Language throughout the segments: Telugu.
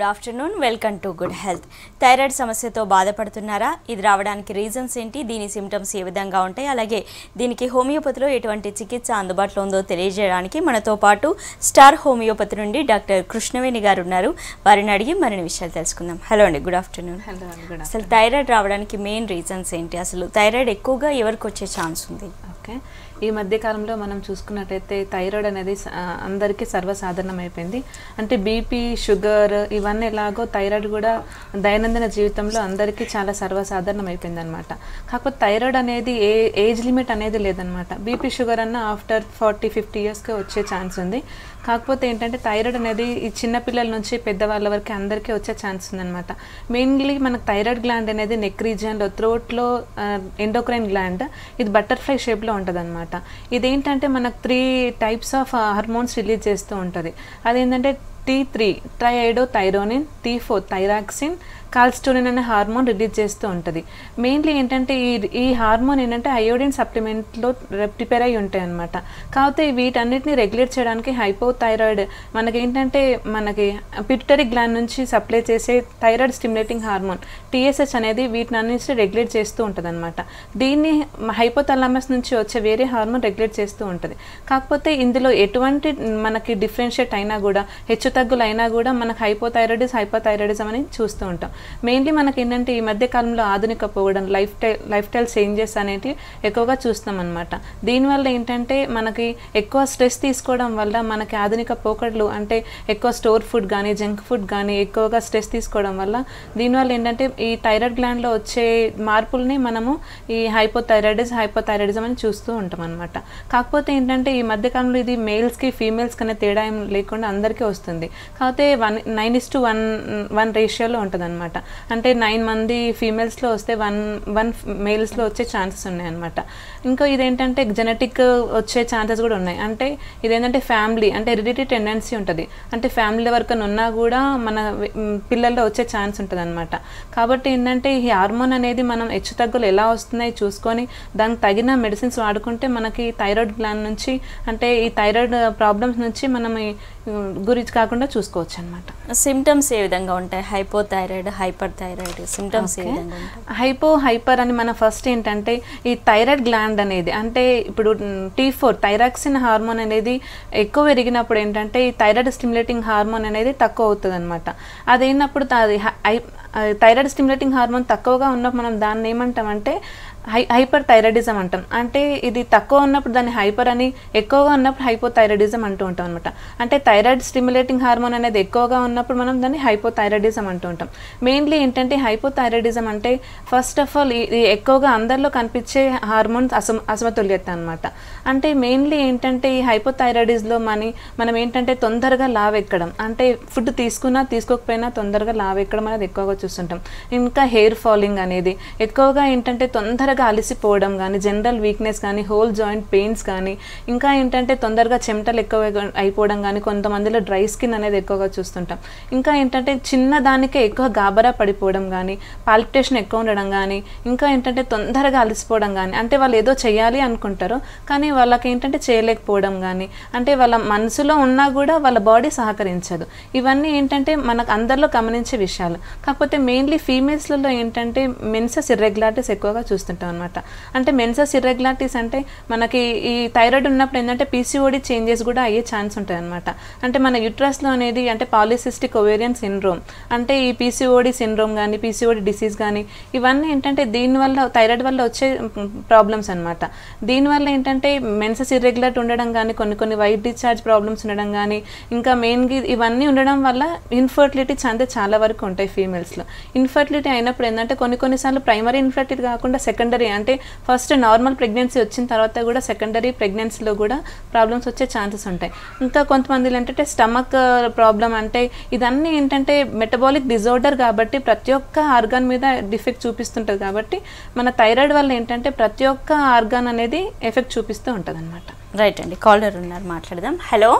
Good afternoon welcome to good health thyroid సమస్యతో బాధపడుతున్నారా ఇది రావడానికి రీజన్స్ ఏంటి దీని సిమ్టమ్స్ ఏ విధంగా ఉంటాయి అలాగే దీనికి హోమియోపతిలో ఎటువంటి చికిత్స అందుబాటులో ఉందో తెలియజేయడానికి మనతో పాటు స్టార్ హోమియోపతి నుండి డాక్టర్ కృష్ణవేణి గారు ఉన్నారు వారిని అడిగి మరిన్ని విషయాలు తెలుసుకుందాం హలో అండి గుడ్ ఆఫ్టర్నూన్ హలో గుడ్ అసలు థైరాయిడ్ రావడానికి మెయిన్ రీజన్స్ ఏంటి అసలు థైరాయిడ్ ఎక్కువగా ఎవరికి వచ్చే ఛాన్స్ ఉంది ఓకే ఈ మధ్య కాలంలో మనం చూసుకున్నట్టయితే థైరాయిడ్ అనేది స- ఆ, అందరికీ సర్వసాధారణం అయిపోయింది అంటే బీపీ షుగర్ ఇవన్నీ ఎలాగో థైరాయిడ్ కూడా దైనందిన జీవితంలో అందరికీ చాలా సర్వసాధారణం అయిపోయింది అనమాట కాకపోతే థైరాయిడ్ అనేది ఏ ఏజ్ లిమిట్ అనేది లేదనమాట బీపీ షుగర్ అన్న ఆఫ్టర్ ఫార్టీ ఫిఫ్టీ ఇయర్స్కి వచ్చే ఛాన్స్ ఉంది కాకపోతే ఏంటంటే థైరాయిడ్ అనేది ఈ చిన్నపిల్లల నుంచి పెద్దవాళ్ళ వరకు అందరికీ వచ్చే ఛాన్స్ ఉందన్నమాట మెయిన్లీ మనకు థైరాయిడ్ గ్లాండ్ అనేది నెక్ రీజియన్లో థ్రోట్లో ఎండోక్రైన్ గ్లాండ్ ఇది బటర్ఫ్లై షేప్లో ఉంటుంది అనమాట ఇదేంటంటే మనకు three types of hormones release చేస్తూ ఉంటుంది అదేంటంటే T three triiodothyronine T four thyroxine calcitonin అనే హార్మోన్ రిలీజ్ చేస్తూ ఉంటుంది మెయిన్లీ ఏంటంటే ఈ ఈ హార్మోన్ ఏంటంటే అయోడిన్ సప్లిమెంట్లో ప్రిపేర్ అయి ఉంటాయి అనమాట కాకపోతే వీటన్నిటిని రెగ్యులేట్ చేయడానికి హైపోథైరాయిడ్ మనకి ఏంటంటే మనకి పిట్యూటరీ గ్లాండ్ నుంచి సప్లై చేసే థైరాయిడ్ స్టిమ్యులేటింగ్ హార్మోన్ టీఎస్హెచ్ అనేది వీటిని అన్నింటిని రెగ్యులేట్ చేస్తూ ఉంటుంది అనమాట దీన్ని హైపోథలామస్ నుంచి వచ్చే వేరే హార్మోన్ రెగ్యులేట్ చేస్తూ ఉంటుంది కాకపోతే ఇందులో ఎటువంటి మనకి డిఫరెన్షియేట్ అయినా కూడా హెచ్చు తగ్గులు అయినా కూడా మనకు హైపోథైరాయిడిస్ హైపోథైరాయిడిజం అని చూస్తూ ఉంటాం మెయిన్లీ మనకి ఏంటంటే ఈ మధ్య కాలంలో ఆధునిక పోవడం lifestyle lifestyle changes అనేటివి ఎక్కువగా చూస్తాం అనమాట దీనివల్ల ఏంటంటే మనకి ఎక్కువ స్ట్రెస్ తీసుకోవడం వల్ల మనకి ఆధునిక పోకడలు అంటే ఎక్కువ స్టోర్ ఫుడ్ కానీ జంక్ ఫుడ్ కానీ ఎక్కువగా స్ట్రెస్ తీసుకోవడం వల్ల దీనివల్ల ఏంటంటే ఈ థైరాయిడ్ గ్లాండ్లో వచ్చే మార్పుల్ని మనము ఈ హైపోథైరాయిడిస్ హైపోథైరాయిడిజం అని చూస్తూ ఉంటాం అనమాట కాకపోతే ఏంటంటే ఈ మధ్యకాలంలో ఇది మేల్స్కి ఫీమేల్స్కి అనే తేడా ఏం లేకుండా అందరికీ వస్తుంది కాకపోతే one nine is to one one రేషియోలో ఉంటుంది అనమాట అంటే నైన్ మంది ఫీమేల్స్లో వస్తే వన్ వన్ మేల్స్లో వచ్చే ఛాన్సెస్ ఉన్నాయన్నమాట ఇంకా ఇదేంటంటే జెనెటిక్ వచ్చే ఛాన్సెస్ కూడా ఉన్నాయి అంటే ఇదేంటంటే ఫ్యామిలీ అంటే హెరిడిటీ టెండెన్సీ ఉంటుంది అంటే ఫ్యామిలీ వరకు ఉన్నా కూడా మన మ్, పిల్లల్లో వచ్చే ఛాన్స్ ఉంటుంది అనమాట కాబట్టి ఏంటంటే ఈ హార్మోన్ అనేది మనం హెచ్చు తగ్గులు ఎలా వస్తున్నాయి చూసుకొని దానికి తగిన మెడిసిన్స్ వాడుకుంటే మనకి థైరాయిడ్ గ్లాండ్ నుంచి అంటే ఈ థైరాయిడ్ ప్రాబ్లమ్స్ నుంచి మనం ఈ, ఉమ్, గురించి కాకుండా చూసుకోవచ్చు అనమాట సిమ్టమ్స్ ఏ విధంగా ఉంటాయి హైపోథైరాయిడ్ హైపర్ థైరాయిడ్ సిమ్టమ్స్ ఏ విధంగా ఉంటాయి హైపో హైపర్ అని మన ఫస్ట్ ఏంటంటే ఈ థైరాయిడ్ గ్లాండ్ అనేది అంటే ఇప్పుడు టీ ఫోర్ థైరాక్సిన్ హార్మోన్ అనేది ఎక్కువ పెరిగినప్పుడు ఏంటంటే ఈ థైరాయిడ్ స్టిమ్యులేటింగ్ హార్మోన్ అనేది తక్కువ అవుతుంది అనమాట అదైనప్పుడు అది థైరాయిడ్ స్టిమ్యులేటింగ్ హార్మోన్ తక్కువగా ఉన్నప్పుడు మనం దాన్ని ఏమంటామంటే హై హైపర్ థైరాయిడిజం అంటాం అంటే ఇది తక్కువ ఉన్నప్పుడు దాన్ని హైపర్ అని ఎక్కువగా ఉన్నప్పుడు హైపోథైరాయిడిజం అంటూ ఉంటాం అనమాట అంటే థైరాయిడ్ స్టిమ్యులేటింగ్ హార్మోన్ అనేది ఎక్కువగా ఉన్నప్పుడు మనం దాన్ని హైపోథైరాయిడిజం అంటూ ఉంటాం మెయిన్లీ ఏంటంటే హైపోథైరాయిడిజం అంటే ఫస్ట్ ఆఫ్ ఆల్ ఇది ఎక్కువగా అందరిలో కనిపించే హార్మోన్స్ అసమ అసమతుల్యత అనమాట అంటే మెయిన్లీ ఏంటంటే ఈ హైపోథైరాయిడిస్లో మని మనం ఏంటంటే తొందరగా లావ్ ఎక్కడం అంటే ఫుడ్ తీసుకున్నా తీసుకోకపోయినా తొందరగా లావ్ ఎక్కడం అనేది ఎక్కువగా చూస్తుంటాం ఇంకా హెయిర్ ఫాలింగ్ అనేది ఎక్కువగా ఏంటంటే తొందరగా అలసిపోవడం కానీ జనరల్ వీక్నెస్ కానీ హోల్ జాయింట్ పెయిన్స్ కానీ ఇంకా ఏంటంటే తొందరగా చెమటలు ఎక్కువ అయిపోవడం కానీ కొంతమందిలో డ్రై స్కిన్ అనేది ఎక్కువగా చూస్తుంటాం ఇంకా ఏంటంటే చిన్న దానికే ఎక్కువ గాబరా పడిపోవడం కానీ పాల్పిటేషన్ ఎక్కువ ఉండడం కానీ ఇంకా ఏంటంటే తొందరగా అలసిపోవడం కానీ అంటే వాళ్ళు ఏదో చేయాలి అనుకుంటారు కానీ వాళ్ళకి ఏంటంటే చేయలేకపోవడం కానీ అంటే వాళ్ళ మనసులో ఉన్నా కూడా వాళ్ళ బాడీ సహకరించదు ఇవన్నీ ఏంటంటే మనకు అందరిలో గమనించే విషయాలు కాకపోతే మెయిన్లీ ఫీమేల్స్లలో ఏంటంటే మెన్సస్ ఇర్రెగ్యులారిటీస్ ఎక్కువగా చూస్తుంటాం అనమాట అంటే మెన్సస్ ఇర్రెగ్యులారిటీస్ అంటే మనకి ఈ థైరాయిడ్ ఉన్నప్పుడు ఏంటంటే పీసీఓడి చేంజెస్ కూడా అయ్యే ఛాన్స్ ఉంటుంది అనమాట అంటే మన యుట్రస్లో అనేది అంటే పాలిసిస్టిక్ ఒవేరియన్ సిండ్రోమ్ అంటే ఈ పీసీఓడి సిండ్రోమ్ కానీ పీసీఓడి డిసీజ్ కానీ ఇవన్నీ ఏంటంటే దీనివల్ల థైరాయిడ్ వల్ల వచ్చే ప్రాబ్లమ్స్ అనమాట దీనివల్ల ఏంటంటే మెన్సస్ ఇర్రెగ్యులర్ ఉండడం కానీ కొన్ని కొన్ని వైట్ డిశ్చార్జ్ ప్రాబ్లమ్స్ ఉండడం కానీ ఇంకా మెయిన్గా ఇవన్నీ ఉండడం వల్ల ఇన్ఫర్టిలిటీ చాలా చాలా వరకు ఉంటాయి ఫీమేల్స్లో ఇన్ఫర్టిలిటీ అయినప్పుడు ఏంటంటే కొన్ని కొన్నిసార్లు ప్రైమరీ ఇన్ఫర్టిలిటీ కాకుండా సెకండరీ అంటే ఫస్ట్ నార్మల్ ప్రెగ్నెన్సీ వచ్చిన తర్వాత కూడా సెకండరీ ప్రెగ్నెన్సీలో కూడా ప్రాబ్లమ్స్ వచ్చే ఛాన్సెస్ ఉంటాయి ఇంకా కొంతమంది ఏంటంటే స్టమక్ ప్రాబ్లం అంటే ఇదన్నీ ఏంటంటే మెటబాలిక్ డిజార్డర్ కాబట్టి ప్రతి ఒక్క ఆర్గాన్ మీద డిఫెక్ట్ చూపిస్తుంటుంది కాబట్టి మన థైరాయిడ్ వల్ల ఏంటంటే ప్రతి ఒక్క ఆర్గాన్ అనేది ఎఫెక్ట్ చూపిస్తూ ఉంటుంది అనమాట రైట్ అండి కాలర్ ఉన్నారు మాట్లాడదాం hello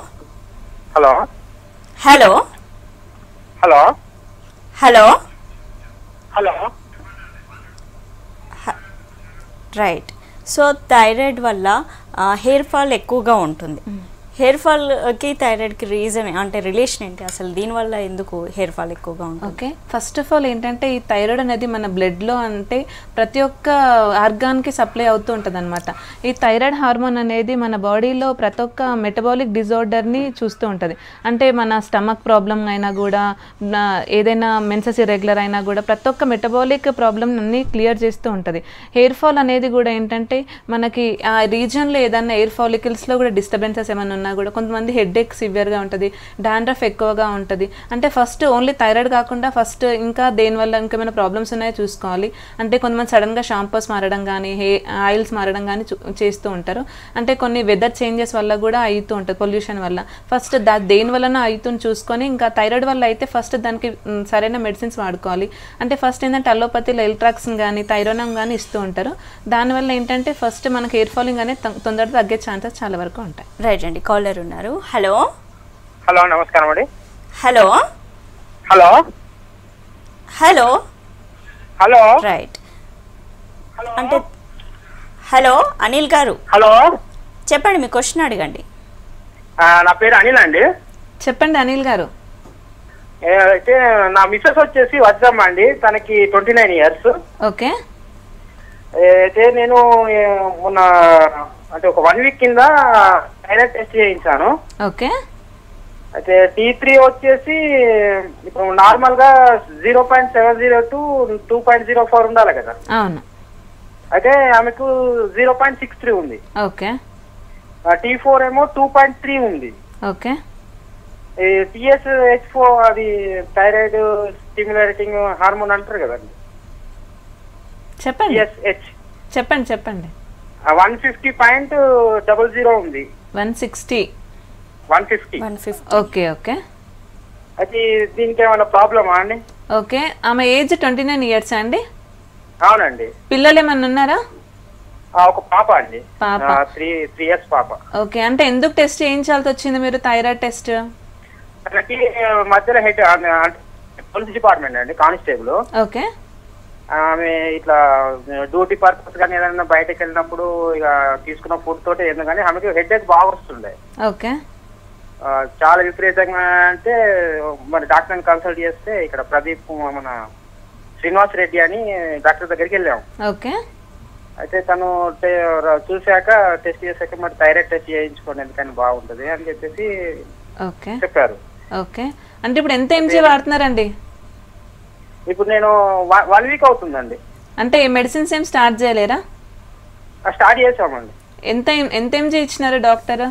hello hello hello hello hello right so thyroid వల్ల హెయిర్ ఫాల్ ఎక్కువగా ఉంటుంది హెయిర్ ఫాల్కి థైరాయిడ్కి రీజన్ అంటే రిలేషన్ ఏంటి అసలు దీనివల్ల ఎందుకు హెయిర్ ఫాల్ ఎక్కువగా ఉంటుంది ఓకే ఫస్ట్ ఆఫ్ ఆల్ ఏంటంటే ఈ థైరాయిడ్ అనేది మన బ్లడ్లో అంటే ప్రతి ఒక్క ఆర్గాన్కి సప్లై అవుతూ ఉంటుంది అనమాట ఈ థైరాయిడ్ హార్మోన్ అనేది మన బాడీలో ప్రతి ఒక్క మెటబాలిక్ డిజార్డర్ని చూస్తూ ఉంటుంది అంటే మన స్టమక్ ప్రాబ్లం అయినా కూడా నా- ఏదైనా మెన్సెస్ ఇరెగ్యులర్ అయినా కూడా ప్రతి ఒక్క మెటబాలిక్ ప్రాబ్లమ్ అన్ని క్లియర్ చేస్తూ ఉంటుంది హెయిర్ ఫాల్ అనేది కూడా ఏంటంటే మనకి ఆ రీజన్లో ఏదైనా ఎయిర్ ఫాలికల్స్లో కూడా డిస్టర్బెన్సెస్ ఏమైనా ఉన్నా కూడా కొంతమంది హెడ్ ఎక్ సివియర్గా ఉంటుంది డాండ్రఫ్ ఎక్కువగా ఉంటుంది అంటే ఫస్ట్ ఓన్లీ థైరాయిడ్ కాకుండా ఫస్ట్ ఇంకా దేనివల్ల ఇంకేమైనా ప్రాబ్లమ్స్ ఉన్నాయో చూసుకోవాలి అంటే కొంతమంది సడన్గా షాంపూస్ మారడం కానీ హే ఆయిల్స్ మారడం కానీ చూ- చేస్తూ ఉంటారు అంటే కొన్ని వెదర్ చేంజెస్ వల్ల కూడా అవుతూ ఉంటుంది పొల్యూషన్ వల్ల ఫస్ట్ దా దేని వలన అవుతుంది చూసుకొని ఇంకా థైరాయిడ్ వల్ల అయితే ఫస్ట్ దానికి మ్, సరైన మెడిసిన్స్ వాడుకోవాలి అంటే ఫస్ట్ ఏంటంటే అలోపతిలో ఎల్ట్రాక్సిన్ కానీ థైరోనమ్ కానీ ఇస్తూ ఉంటారు దానివల్ల ఏంటంటే ఫస్ట్ మనకి హెయిర్ ఫాలింగ్ అనేది తొ- తొందరగా తగ్గే ఛాన్సెస్ చాలా వరకు ఉంటాయి రైట్ అండి కాలర్ ఉన్నారు హలో హలో నమస్కారం అండి hello hello hello hello right అంటే హలో అనిల్ గారు హలో చెప్పండి మీ క్వశ్చన్ అడగండి ఆ, నా పేరు అనిల్ అండి చెప్పండి అనిల్ గారు ఏ, అయితే నా మిస్సెస్ వచ్చేసి వజ్రమ్మ అండి తనకి ట్వంటీ నైన్ ఇయర్స్ ఓకే అయితే నేను ఏ, మొన్న అంటే ఒక వన్ వీక్ కింద థైరాయిడ్ టెస్ట్ చేయించాను ఓకే అయితే టీ త్రీ వచ్చేసి ఇప్పుడు నార్మల్ గా zero point seven zero to two point zero four ఉండాలి కదా అవును అయితే ఆమెకు జీరో పాయింట్ సిక్స్ త్రీ ఉంది ఓకే టీ ఫోర్ ఏమో టూ పాయింట్ త్రీ ఉంది ఓకే టిఎస్ హెచ్ ఫోర్ అది థైరాయిడ్ స్టిమ్యులేటింగ్ హార్మోన్ అంటారు కదండి చెప్పండి టిఎస్హెచ్ చెప్పండి చెప్పండి one fifty point double zero ఉంది one sixty one fifty one fifty okay okay అయితే దీనికి ఏమైనా ప్రాబ్లమా అండి ఓకే ఆమె ఏజ్ ట్వంటీ నైన్ ఇయర్స్ అండి అవునండి పిల్లలు ఏమన్నా ఉన్నారా ఆ, ఒక పాప అండి పాప. త్రీ త్రీ ఇయర్స్ పాప ఓకే అంటే ఎందుకు టెస్ట్ చేయించాల్సి వచ్చింది మీరు థైరాయిడ్ టెస్ట్ తనకి మధ్యలో హెడ్ పోలీస్ డిపార్ట్మెంట్ అండి కానిస్టేబుల్ ఓకే ఆమె ఇట్లా డ్యూటీ పర్పస్ కానీ ఏదైనా బయటకు వెళ్ళినప్పుడు ఇక తీసుకున్న ఫుడ్ తోటి ఎందుకని ఆమెకి హెడ్ ఏక్ బాగా వస్తుండే ఓకే ఆ, చాలా విపరీతంగా అంటే మరి డాక్టర్ని కన్సల్ట్ చేస్తే ఇక్కడ ప్రదీప్ మన శ్రీనివాస్ రెడ్డి అని డాక్టర్ దగ్గరికి వెళ్ళాం ఓకే అయితే తను టే- చూశాక టెస్ట్ చేశాక మరి థైరాయిడ్ టెస్ట్ చేయించుకోండి ఎందుకని బాగుంటుంది అని చెప్పేసి ఓకే చెప్పారు ఓకే అంటే ఇప్పుడు ఎంత ఎంజీ వాడుతున్నారండి ఇప్పుడు నేను వన్ వీక్ అవుతుందండి అంటే మెడిసిన్స్ ఏం స్టార్ట్ చేయలేరా ఆ, స్టార్ట్ చేసామండి ఎంత ఎంత ఎంజీ ఇచ్చినారు డాక్టర్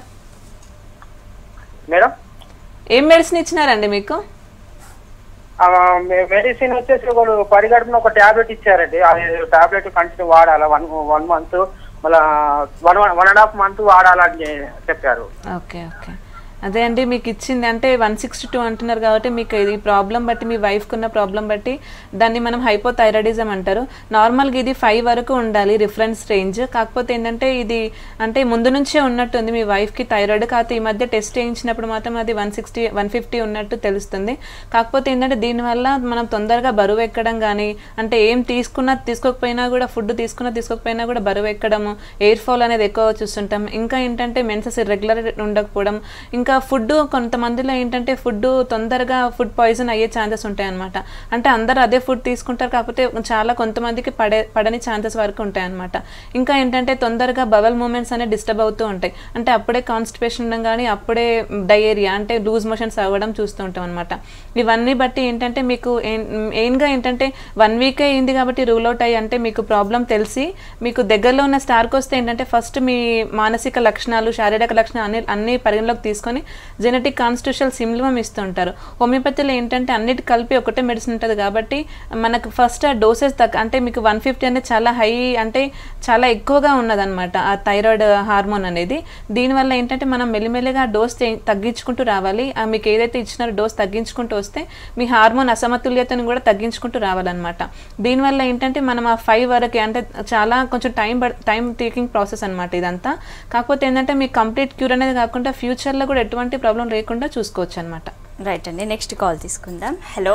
మేడం ఏం మెడిసిన్ ఇచ్చినారండి మీకు ఆ, మె- మెడిసిన్ వచ్చేసి ఒకడు పరిగడుపున ఒక టాబ్లెట్ ఇచ్చారండి అది టాబ్లెట్ కంటిన్యూ వాడాలా వన్ వన్ మంత్ మళ్ళా one one and half month వాడాలని చెప్పారు ఓకే ఓకే అదే అండి మీకు ఇచ్చింది అంటే వన్ సిక్స్టీ టూ అంటున్నారు కాబట్టి మీకు ఈ ప్రాబ్లం బట్టి మీ వైఫ్కి ఉన్న ప్రాబ్లం బట్టి దాన్ని మనం హైపోథైరాయిడిజం అంటారు నార్మల్గా ఇది ఫైవ్ వరకు ఉండాలి రిఫరెన్స్ రేంజ్ కాకపోతే ఏంటంటే ఇది అంటే ముందు నుంచే ఉన్నట్టుంది మీ వైఫ్కి థైరాయిడ్ కాకపోతే ఈ మధ్య టెస్ట్ చేయించినప్పుడు మాత్రం అది వన్ సిక్స్టీ వన్ ఫిఫ్టీ ఉన్నట్టు తెలుస్తుంది కాకపోతే ఏంటంటే దీనివల్ల మనం తొందరగా బరువు ఎక్కడం కానీ అంటే ఏం తీసుకున్నా తీసుకోకపోయినా కూడా ఫుడ్ తీసుకున్నా తీసుకోకపోయినా కూడా బరువు ఎక్కడము ఎయిర్ ఫాల్ అనేది ఎక్కువ చూస్తుంటాం ఇంకా ఏంటంటే మెన్సెస్ ఇర్రెగ్యులర్ ఉండకపోవడం ఇంకా ఫుడ్ కొంతమందిలో ఏంటంటే ఫుడ్ తొందరగా ఫుడ్ పాయిజన్ అయ్యే ఛాన్సెస్ ఉంటాయి అనమాట అంటే అందరూ అదే ఫుడ్ తీసుకుంటారు కాకపోతే చాలా కొంతమందికి పడే పడని ఛాన్సెస్ వరకు ఉంటాయి అనమాట ఇంకా ఏంటంటే తొందరగా బవల్ మూమెంట్స్ అనేవి డిస్టర్బ్ అవుతూ ఉంటాయి అంటే అప్పుడే కాన్స్టిపేషన్ ఉండడం కానీ అప్పుడే డయేరియా అంటే లూజ్ మోషన్స్ అవ్వడం చూస్తూ ఉంటాం అనమాట ఇవన్నీ బట్టి ఏంటంటే మీకు మెయిన్గా ఏంటంటే వన్ వీకే అయింది కాబట్టి రూల్ అవుట్ అయ్యి అంటే మీకు ప్రాబ్లం తెలిసి మీకు దగ్గరలో ఉన్న స్టార్కి వస్తే ఏంటంటే ఫస్ట్ మీ మానసిక లక్షణాలు శారీరక లక్షణాలు అన్ని అన్ని పరిగణలోకి తీసుకొని జెనెటిక్ కాన్స్టిట్యూషనల్ సిమ్లిమం ఇస్తుంటారు హోమియోపతిలో ఏంటంటే అన్నిటి కలిపి ఒకటే మెడిసిన్ ఉంటుంది కాబట్టి మనకు ఫస్ట్ ఆ డోసెస్ తగ్గ అంటే మీకు వన్ ఫిఫ్టీ అనేది చాలా హై అంటే చాలా ఎక్కువగా ఉన్నదన్నమాట ఆ థైరాయిడ్ హార్మోన్ అనేది దీనివల్ల ఏంటంటే మనం మెల్లిమెల్లిగా డోస్ తగ్గించుకుంటూ రావాలి ఆ మీకు ఏదైతే ఇచ్చినారో డోస్ తగ్గించుకుంటూ వస్తే మీ హార్మోన్ అసమతుల్యతను కూడా తగ్గించుకుంటూ రావాలన్నమాట దీనివల్ల ఏంటంటే మనం ఆ ఫైవ్ వరకు అంటే చాలా కొంచెం టైం టైం టేకింగ్ ప్రాసెస్ అనమాట ఇదంతా కాకపోతే ఏంటంటే మీకు కంప్లీట్ క్యూర్ అనేది కాకుండా ఫ్యూచర్లో కూడా ఎటువంటి ప్రాబ్లం లేకుండా చూసుకోవచ్చు అనమాట రైట్ అండి నెక్స్ట్ కాల్ తీసుకుందాం hello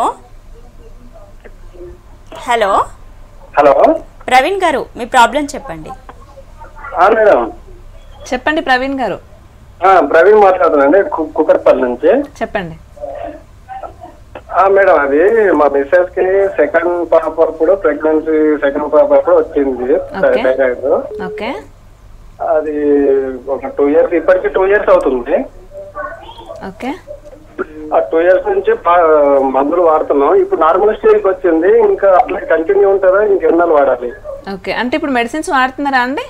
hello hello Praveen garu మీ ప్రాబ్లం చెప్పండి మేడం చెప్పండి ప్రవీణ్ గారు ఆ, ప్రవీణ్ మాట్లాడుతున్నాండి కు- కుకట్పల్లి నుంచి చెప్పండి ఆ, మేడం అది మా మిస్సెస్ కి సెకండ్ పాప అప్పుడు ప్రెగ్నెన్సీ సెకండ్ పాప అప్పుడు వచ్చింది Okay. థైరాయిడ్ ఓకే అది ఒక టూ ఇయర్స్ ఇప్పటికి టూ ఇయర్స్ అవుతుంది ఓకే ఆ టూ ఇయర్స్ నుంచి బా- మందులు వాడుతున్నాం ఇప్పుడు నార్మల్ స్టేజ్కి వచ్చింది ఇంకా అట్లా కంటిన్యూ ఉంటుందా ఇంకెన్నాళ్ళు వాడాలి ఓకే అంటే ఇప్పుడు మెడిసిన్స్ వాడుతున్నారా అండి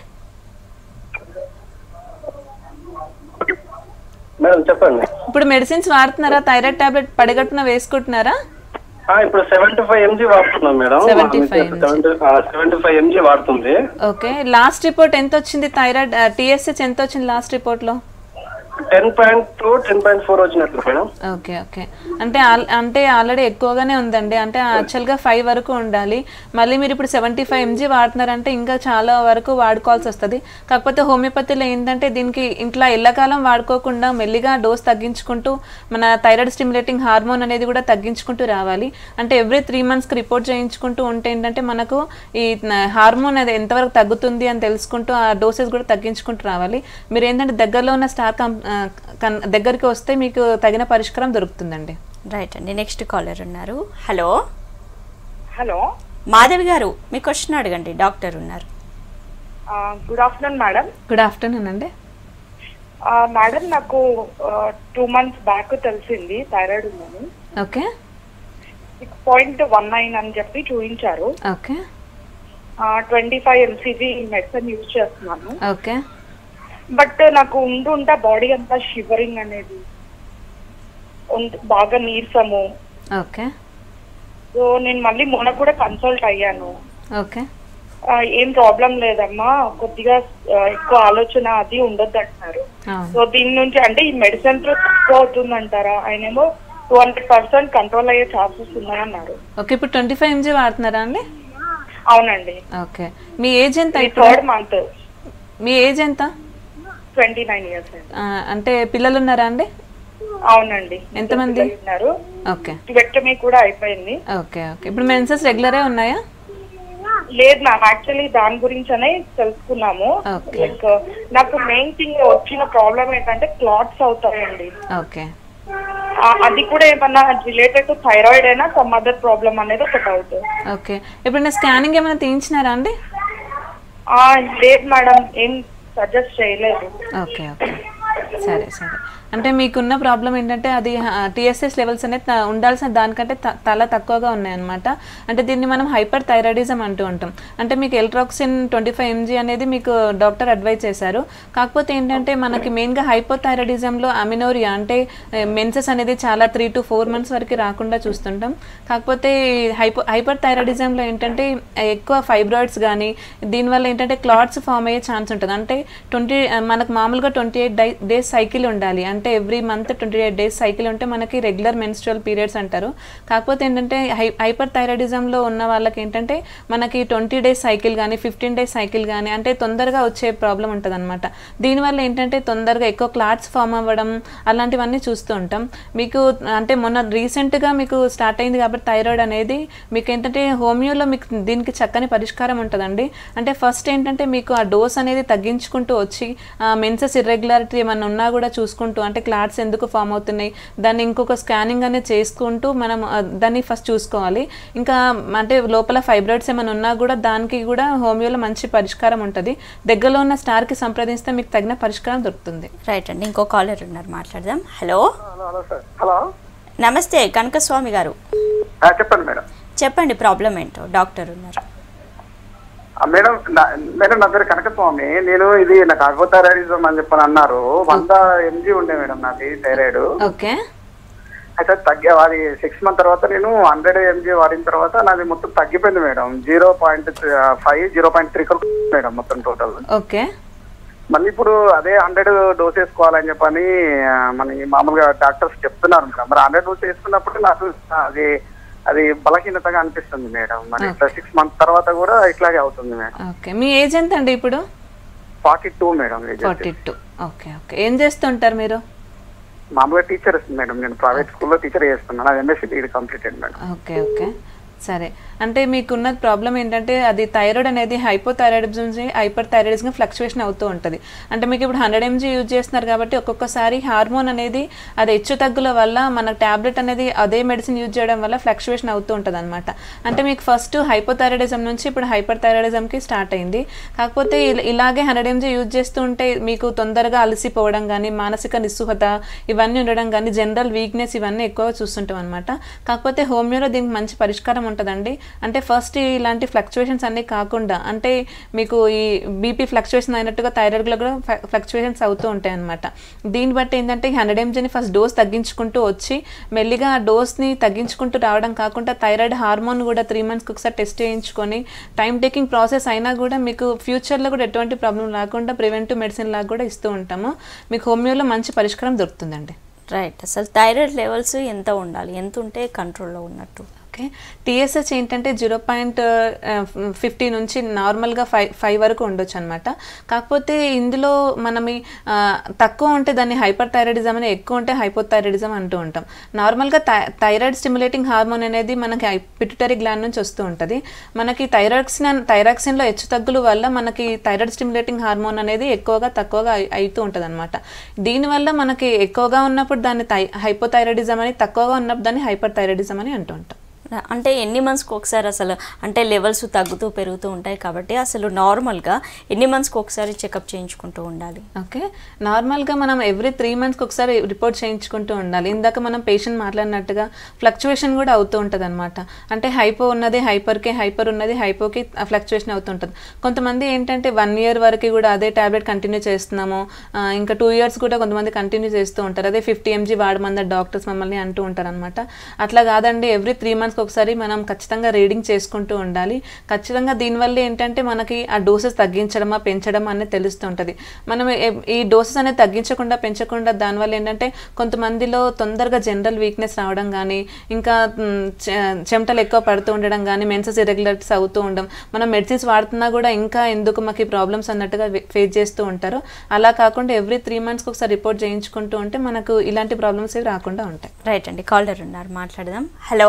మేడం చెప్పండి ఇప్పుడు మెడిసిన్స్ వాడుతున్నారా థైరాయిడ్ టాబ్లెట్ పడిగట్టున వేసుకుంటున్నారా ఆ, ఇప్పుడు సెవెంటీ ఫైవ్ ఎంజీ వాడుతున్నాం madam 75 mg. Seventy five mg వాడుతుంది ఓకే లాస్ట్ రిపోర్ట్ ఎంత వచ్చింది థైరాయిడ్ టీఎస్హెచ్ ఎంత వచ్చింది లాస్ట్ రిపోర్ట్లో ten point two ten point four వచ్చినట్లు మేడం ఓకే ఓకే అంటే ఆల్- అంటే ఆల్రెడీ ఎక్కువగానే ఉందండి అంటే యాక్చువల్గా ఫైవ్ వరకు ఉండాలి మళ్ళీ మీరు ఇప్పుడు సెవెంటీ ఫైవ్ ఎంజీ వాడుతున్నారంటే ఇంకా చాలా వరకు వాడుకోవాల్సి వస్తుంది కాకపోతే హోమియోపతిలో ఏంటంటే దీనికి ఇంట్లో ఎల్లకాలం వాడుకోకుండా మెల్లిగా డోస్ తగ్గించుకుంటూ మన థైరాయిడ్ స్టిమ్యులేటింగ్ హార్మోన్ అనేది కూడా తగ్గించుకుంటూ రావాలి అంటే ఎవ్రీ త్రీ మంత్స్కి రిపోర్ట్ చేయించుకుంటూ ఉంటే ఏంటంటే మనకు ఈ హార్మోన్ అది ఎంతవరకు తగ్గుతుంది అని తెలుసుకుంటూ ఆ డోసెస్ కూడా తగ్గించుకుంటూ రావాలి మీరు ఏంటంటే దగ్గరలో ఉన్న స్టార్ కం ఆ, కన్- దగ్గరికి వస్తే మీకు తగిన పరిష్కారం దొరుకుతుందండి రైట్ అండి నెక్స్ట్ కాలర్ ఉన్నారు హలో హలో మాధవి గారు మీ క్వశ్చన్ అడగండి డాక్టర్ ఉన్నారు good afternoon madam good afternoon అండి మేడం నాకు టూ మంత్స్ బ్యాక్ తెలిసింది థైరాయిడ్ ఉందని okay six point one nine అని చెప్పి చూపించారు okay twenty five MCG medicine use చేస్తున్నాను ఓకే బట్ నాకు ఉండి ఉంటా బాడీ అంతా షివరింగ్ అనేది ఉండ్- బాగా నీరసము ఓకే సో నేను మళ్ళీ మొన్న కూడా కన్సల్ట్ అయ్యాను ఓకే ఆ, ఏం ప్రాబ్లం లేదమ్మా కొద్దిగా ఆ, ఎక్కువ ఆలోచన అది ఉండొద్దు అంటున్నారు అవును సో దీని నుంచి అంటే ఈ మెడిసిన్ తో తక్కువ అవుతుందంటారా ఆయనేమో టూ హండ్రెడ్ పర్సెంట్ కంట్రోల్ అయ్యే ఛాన్సెస్ ఉన్నాయన్నారు ఓకే ఇప్పుడు ట్వంటీ ఫైవ్ ఎంజీ వాడుతున్నారా అండి అవునండి ఓకే మీ ఏజ్ ఎంత ఇప్పుడు థర్డ్ మంత్ మీ ఏజ్ ఎంత ట్వంటీ నైన్ ఇయర్స్ అండి ఆ, అంటే పిల్లలు ఉన్నారా అండి అవునండి ఎంతమంది? ఇద్దరు పిల్లలు ఉన్నారు ఓకే విక్టమీ కూడా అయిపోయింది ఓకే ఓకే ఇప్పుడు మెన్సెస్ రెగ్యులరే ఉన్నాయా లేదు మ్యామ్ యాక్చువల్లీ దాని గురించనే తెలుసుకున్నాము Okay. లైక్ నాకు మెయిన్ థింగ్ వచ్చిన ప్రాబ్లం ఏంటంటే క్లాట్స్ అవుతాయండి ఓకే ఆ, అది కూడా ఏమన్నా రిలేటెడ్ టు థైరాయిడ్ అయినా సమ్ అదర్ ప్రాబ్లం అనేది ఒక డౌట్ ఓకే ఇప్పుడు నేను స్కానింగ్ ఏమైనా తీయించినారా అండి లేదు మేడం ఏం సజెస్ట్ చేయలేదు ఓకే ఓకే సరే సరే అంటే మీకున్న ప్రాబ్లం ఏంటంటే అది టీఎస్ఎస్ లెవెల్స్ అనేది త- ఉండాల్సిన దానికంటే త- చాలా తక్కువగా ఉన్నాయన్నమాట అంటే దీన్ని మనం హైపర్ థైరాయిడిజం అంటూ ఉంటాం అంటే మీకు ఎల్ట్రాక్సిన్ ట్వంటీ ఫైవ్ ఎంజీ అనేది మీకు డాక్టర్ అడ్వైజ్ చేశారు కాకపోతే ఏంటంటే మనకి మెయిన్గా హైపోథైరాయిడిజంలో అమినోరియా అంటే మెన్సెస్ అనేది చాలా త్రీ టు ఫోర్ మంత్స్ వరకు రాకుండా చూస్తుంటాం కాకపోతే హైపో హైపర్ థైరాయిడిజంలో ఏంటంటే ఎక్కువ ఫైబ్రాయిడ్స్ కానీ దీనివల్ల ఏంటంటే క్లాట్స్ ఫామ్ అయ్యే ఛాన్స్ ఉంటుంది అంటే ట్వంటీ మనకు మామూలుగా ట్వంటీ ఎయిట్ డేస్ సైకిల్ ఉండాలి అంటే every month twenty eight days cycle ఉంటే మనకి రెగ్యులర్ మెన్స్ట్రువల్ పీరియడ్స్ అంటారు కాకపోతే ఏంటంటే హై హైపర్ థైరాయిడిజంలో ఉన్న వాళ్ళకి ఏంటంటే మనకి ట్వంటీ డేస్ సైకిల్ కానీ ఫిఫ్టీన్ డేస్ సైకిల్ కానీ అంటే తొందరగా వచ్చే ప్రాబ్లం ఉంటుంది అనమాట దీనివల్ల ఏంటంటే తొందరగా ఎక్కువ క్లాట్స్ ఫామ్ అవ్వడం అలాంటివన్నీ చూస్తూ ఉంటాం మీకు అంటే మొన్న రీసెంట్గా మీకు స్టార్ట్ అయింది కాబట్టి థైరాయిడ్ అనేది మీకు ఏంటంటే హోమియోలో మీకు దీనికి చక్కని పరిష్కారం ఉంటుందండి అంటే ఫస్ట్ ఏంటంటే మీకు ఆ డోస్ అనేది తగ్గించుకుంటూ వచ్చి మెన్సెస్ ఇర్రెగ్యులారిటీ ఏమన్నా ఉన్నా కూడా చూసుకుంటూ అంటే క్లాట్స్ ఎందుకు ఫామ్ అవుతున్నాయి దాన్ని ఇంకొక స్కానింగ్ అనేది చేసుకుంటూ మనం ఆ, దాన్ని ఫస్ట్ చూసుకోవాలి ఇంకా అంటే లోపల ఫైబ్రాయిడ్స్ ఏమైనా ఉన్నా కూడా దానికి కూడా హోమియోలో మంచి పరిష్కారం ఉంటుంది దగ్గరలో ఉన్న స్టార్కి సంప్రదిస్తే మీకు తగిన పరిష్కారం దొరుకుతుంది రైట్ అండి ఇంకో కాలర్ ఉన్నారు మాట్లాడదాం hello hello hello sir hello నమస్తే కనకస్వామి గారు ఆ, చెప్పండి మేడం చెప్పండి ప్రాబ్లం ఏంటో డాక్టర్ ఉన్నారు ఆ, మేడం నా- మేడం నా పేరు కనకస్వామి నేను ఇది నాకు అర్వోథైరాయిడిజం అని చెప్పని అన్నారు వంద ఎంజీ ఉండే మేడం నాది థైరాయిడ్ ఓకే అయితే తగ్గి అది సిక్స్ మంత్ తర్వాత నేను హండ్రెడ్ ఎంజీ వాడిన తర్వాత నాది మొత్తం తగ్గిపోయింది madam zero point five zero point three madam మొత్తం టోటల్ ఓకే మళ్ళీ ఇప్పుడు అదే హండ్రెడ్ డోస్ వేసుకోవాలని చెప్పని ఆ, మన ఈ మామూలుగా డాక్టర్స్ చెప్తున్నారు మేడం మరి హండ్రెడ్ డోస్ వేసుకున్నప్పుడు నాకు అది అది బలహీనతగా అనిపిస్తుంది మేడం మరి ఇట్లా సిక్స్ మంత్ తర్వాత కూడా ఇట్లాగే అవుతుంది మేడం ఓకే మీ ఏజ్ ఎంత అండి ఇప్పుడు ఫార్టీ టూ మేడం age వచ్చేసి. ఫార్టీ టూ ఓకే ఓకే ఏం చేస్తుంటారు మీరు మామూలుగా టీచర్ మేడం నేను ప్రైవేట్ స్కూల్లో టీచర్ చేస్తున్నాను అది MSc degree completed madam okay okay సరే అంటే మీకున్న ప్రాబ్లం ఏంటంటే అది థైరాయిడ్ అనేది హైపోథైరాయిడిజం నుంచి హైపర్ థైరాయిడిజం ఫ్లక్చువేషన్ అవుతూ ఉంటుంది అంటే మీకు ఇప్పుడు హండ్రెడ్ ఎంజీ యూజ్ చేస్తున్నారు కాబట్టి ఒక్కొక్కసారి హార్మోన్ అనేది అది హెచ్చు తగ్గుల వల్ల మన ట్యాబ్లెట్ అనేది అదే మెడిసిన్ యూజ్ చేయడం వల్ల ఫ్లక్చువేషన్ అవుతూ ఉంటుంది అనమాట అంటే మీకు ఫస్ట్ హైపోథైరాయిడిజం నుంచి ఇప్పుడు హైపర్ థైరాయిడిజంకి స్టార్ట్ అయింది కాకపోతే ఇల- ఇలాగే హండ్రెడ్ ఎంజీ యూజ్ చేస్తూ ఉంటే మీకు తొందరగా అలసిపోవడం కానీ మానసిక నిస్సుహత ఇవన్నీ ఉండడం కానీ జనరల్ వీక్నెస్ ఇవన్నీ ఎక్కువ చూస్తుంటాం అనమాట కాకపోతే హోమియోలో దీనికి మంచి పరిష్కారం ఉంటుందండి అంటే ఫస్ట్ ఇలాంటి ఫ్లక్చువేషన్స్ అన్నీ కాకుండా అంటే మీకు ఈ బీపీ ఫ్లక్చువేషన్ అయినట్టుగా థైరాయిడ్లో కూడా ఫ్లక్చువేషన్స్ అవుతూ ఉంటాయి అనమాట దీన్ని బట్టి ఏంటంటే హండ్రెడ్ ఎంజీని ఫస్ట్ డోస్ తగ్గించుకుంటూ వచ్చి మెల్లిగా ఆ డోస్ని తగ్గించుకుంటూ రావడం కాకుండా థైరాయిడ్ హార్మోన్ కూడా త్రీ మంత్స్కి ఒకసారి టెస్ట్ చేయించుకొని టైం టేకింగ్ ప్రాసెస్ అయినా కూడా మీకు ఫ్యూచర్లో కూడా ఎటువంటి ప్రాబ్లం రాకుండా ప్రివెంటివ్ మెడిసిన్ లాగా కూడా ఇస్తూ ఉంటాము మీకు హోమియోలో మంచి పరిష్కారం దొరుకుతుందండి రైట్ అసలు థైరాయిడ్ లెవెల్స్ ఎంత ఉండాలి ఎంత ఉంటే కంట్రోల్లో ఉన్నట్టు ఓకే టీఎస్హెచ్ ఏంటంటే జీరో పాయింట్ ఫిఫ్టీ నుంచి నార్మల్గా ఫైవ్ ఫైవ్ వరకు ఉండొచ్చు అనమాట కాకపోతే ఇందులో మనం ఈ, ఆ, తక్కువ ఉంటే దాన్ని హైపర్ థైరాయిడిజం అని ఎక్కువ ఉంటే హైపోథైరాయిడిజం అంటూ ఉంటాం నార్మల్గా థై థైరాయిడ్ స్టిమ్యులేటింగ్ హార్మోన్ అనేది మనకి పిట్యూటరీ గ్లాండ్ నుంచి వస్తూ ఉంటుంది మనకి థైరాక్సిన్ థైరాక్సిన్లో హెచ్చు తగ్గుల వల్ల మనకి థైరాయిడ్ స్టిమ్యులేటింగ్ హార్మోన్ అనేది ఎక్కువగా తక్కువగా అయి- అవుతూ ఉంటుంది అనమాట దీనివల్ల మనకి ఎక్కువగా ఉన్నప్పుడు దాన్ని థై హైపోథైరాయిడిజం అని తక్కువగా ఉన్నప్పుడు దాన్ని హైపర్ థైరాయిడిజం అని అంటూ ఉంటాం అంటే ఎన్ని మంత్స్కి ఒకసారి అసలు అంటే లెవెల్స్ తగ్గుతూ పెరుగుతూ ఉంటాయి కాబట్టి అసలు నార్మల్గా ఎన్ని మంత్స్కి ఒకసారి చెకప్ చేయించుకుంటూ ఉండాలి ఓకే నార్మల్గా మనం ఎవ్రీ త్రీ మంత్స్కి ఒకసారి రిపోర్ట్ చేయించుకుంటూ ఉండాలి ఇందాక మనం పేషెంట్ మాట్లాడినట్టుగా ఫ్లక్చువేషన్ కూడా అవుతూ ఉంటుంది అనమాట అంటే హైపో ఉన్నది హైపర్కి హైపర్ ఉన్నది హైపోకి ఫ్లక్చువేషన్ అవుతుంటుంది కొంతమంది ఏంటంటే వన్ ఇయర్ వరకు కూడా అదే ట్యాబ్లెట్ కంటిన్యూ చేస్తున్నాము ఆ, ఇంకా టూ ఇయర్స్ కూడా కొంతమంది కంటిన్యూ చేస్తూ ఉంటారు అదే ఫిఫ్టీ ఎంజీ వాడమన్నారు డాక్టర్స్ మమ్మల్ని అంటూ ఉంటారు అనమాట అట్లా కాదండి ఎవ్రీ త్రీ మంత్స్కి ఒకసారి మనం ఖచ్చితంగా రీడింగ్ చేసుకుంటూ ఉండాలి ఖచ్చితంగా దీనివల్ల ఏంటంటే మనకి ఆ డోసెస్ తగ్గించడమా పెంచడమా అనేది తెలుస్తూ ఉంటుంది మనం ఏ- ఈ డోసెస్ అనేది తగ్గించకుండా పెంచకుండా దానివల్ల ఏంటంటే కొంతమందిలో తొందరగా జనరల్ వీక్నెస్ రావడం కానీ ఇంకా మ్, చె- చెమటలు ఎక్కువ పడుతూ ఉండడం కానీ మెన్సెస్ ఇరెగ్యులర్స్ అవుతూ ఉండడం మనం మెడిసిన్స్ వాడుతున్నా కూడా ఇంకా ఎందుకు మాకు ఈ ప్రాబ్లమ్స్ అన్నట్టుగా ఫేస్ చేస్తూ ఉంటారు అలా కాకుండా ఎవ్రీ త్రీ మంత్స్కి ఒకసారి రిపోర్ట్ చేయించుకుంటూ ఉంటే మనకు ఇలాంటి ప్రాబ్లమ్స్ ఏవి రాకుండా ఉంటాయి రైట్ అండి కాలర్ ఉన్నారు మాట్లాడదాం హలో